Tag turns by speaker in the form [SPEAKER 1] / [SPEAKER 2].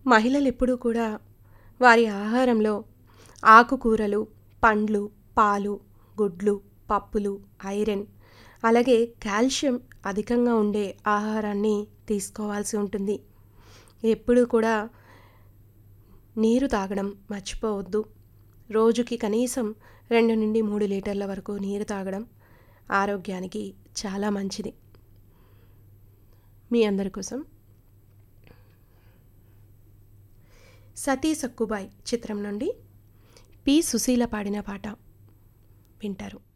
[SPEAKER 1] మహిళలు ఎప్పుడూ కూడా వారి ఆహారంలో ఆకుకూరలు పండ్లు పాలు గుడ్లు పప్పులు ఐరన్ అలాగే కాల్షియం అధికంగా ఉండే ఆహారాన్ని తీసుకోవాల్సి ఉంటుంది ఎప్పుడూ కూడా నీరు తాగడం మర్చిపోవద్దు రోజుకి కనీసం రెండు నుండి మూడు లీటర్ల వరకు నీరు తాగడం ఆరోగ్యానికి చాలా మంచిది మీ అందరి కోసం సతీ సక్కుబాయ్ చిత్రం నుండి పి సుశీల పాడిన పాట వింటారు